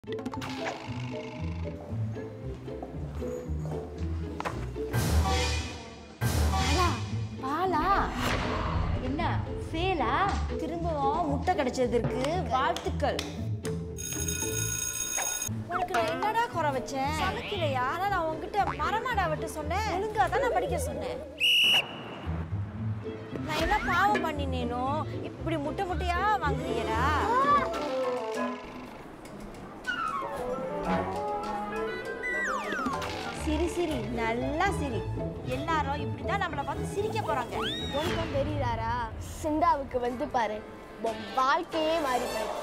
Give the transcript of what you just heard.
பாலா பாலா என்ன சேலா திரும்பவும் முட்டை கிடைச்சதற்கு வாழ்த்துக்கள் உனக்கு நான் என்னடா குறை வச்சேன் சமைக்கலையா ஆனா நான் உன்கிட்ட மரமாடா விட்டு சொன்னேன் ஒழுங்கா தான் நான் படிக்க சொன்னேன் நான் என்ன பாவம் பண்ணினேனோ இப்படி முட்டை முட்டையா வாங்குறீங்கடா சிரி சிரி நல்லா சிரி எல்லாரும் இப்படிதான் நம்மளை பார்த்து சிரிக்க போறாங்க உனக்கும் தெரியுதாரா சிந்தாவுக்கு வந்து பாரு உன் வாழ்க்கையே மாறி போயிடும்